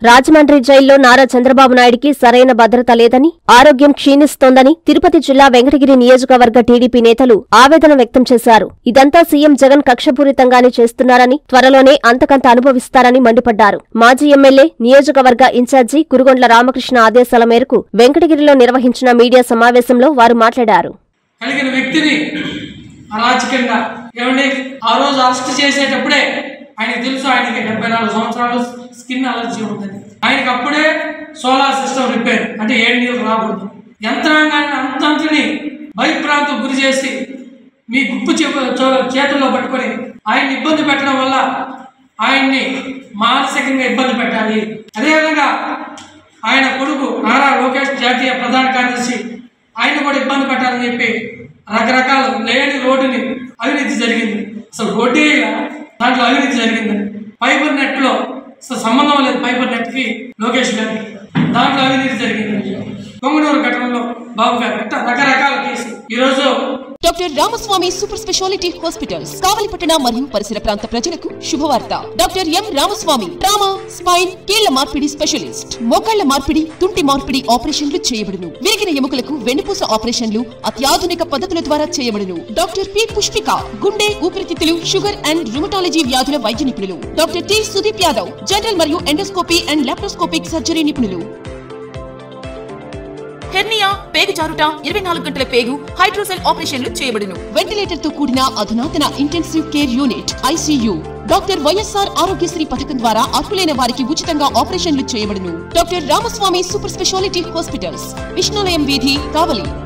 రాజమండ్రి జైల్లో నారా చంద్రబాబు నాయుడికి సరైన భద్రత లేదని ఆరోగ్యం క్షీణిస్తోందని తిరుపతి జిల్లా వెంకటగిరి నియోజకవర్గ టీడీపీ నేతలు ఆవేదన వ్యక్తం చేశారు ఇదంతా సీఎం జగన్ కక్షపూరితంగానే చేస్తున్నారని త్వరలోనే అంతకంత అనుభవిస్తారని మండిపడ్డారు మాజీ ఎమ్మెల్యే నియోజకవర్గ ఇన్ఛార్జి కురుగొండ్ల రామకృష్ణ ఆదేశాల మేరకు వెంకటగిరిలో నిర్వహించిన మీడియా సమావేశంలో వారు మాట్లాడారు కలిగిన వ్యక్తిని అరాచకంగా ఏమండి ఆ రోజు అరెస్ట్ చేసేటప్పుడే ఆయనకి తెలుసు ఆయనకి డెబ్బై నాలుగు సంవత్సరాలు స్కిన్ అలర్జీ ఉంటుంది ఆయనకి అప్పుడే సోలార్ సిస్టమ్ రిపేర్ అంటే ఏడు నీళ్ళు రాకూడదు యంత్రాంగాన్ని అంతంతని భయభ్రాంతం గురి చేసి మీ గుప్పు చేప- చో- చేతుల్లో పట్టుకొని ఆయన్ని ఇబ్బంది పెట్టడం వల్ల ఆయన్ని మానసికంగా ఇబ్బంది పెట్టాలి అదేవిధంగా ఆయన కొడుకు నారా లోకేష్ జాతీయ ప్రధాన కార్యదర్శి ఆయన కూడా ఇబ్బంది పెట్టాలని చెప్పి రకరకాల లేని రోడ్డుని అవినీతి జరిగింది అసలు రోడ్డే ఇలా దాంట్లో అవినీతి జరిగింది ఫైబర్ నెట్ లో అసలు సంబంధం లేదు ఫైబర్ నెట్ కి లోకేష్ గారికి దాంట్లో అవినీతి జరిగింది పొంగనూరు ఘటనలో బాబు గారు ఇట్లా రకరకాల కేసు ఈరోజు doctor Ramaswamy super speciality hospitals కావలిపట్టణ మరియు పరిసర ప్రాంత ప్రజలకు శుభవార్త doctor M Ramaswamy trauma spine కీళ్ల మార్పిడి స్పెషలిస్ట్ మోకాళ్ల మార్పిడి తుంటి మార్పిడి ఆపరేషన్లు చేయబడును విరిగిన ఎముకలకు వెన్నుపూస ఆపరేషన్లు అత్యాధునిక పద్ధతుల ద్వారా చేయబడును డాక్టర్ పి పుష్పిక గుండె ఊపిరితిత్తులు షుగర్ అండ్ రుమటాలజీ వ్యాధుల వైద్య నిపుణులు doctor T Sudeep Yadav general మరియు ఎండోస్కోపీ అండ్ లాప్రోస్కోపిక్ సర్జరీ నిపుణులు హెర్నియా పేగు జారుట ఇరవై నాలుగు గంటల పేగు హైడ్రోసెల్ ఆపరేషన్లు చేయబడును వెంటిలేటర్ తో కూడిన అధునాతన intensive care unit ICU doctor YSR Aarogyasri పథకం ద్వారా అర్హులైన వారికి ఉచితంగా ఆపరేషన్లు చేయబడును doctor Ramaswamy super speciality hospitals Vishnulayam వీధి కావలి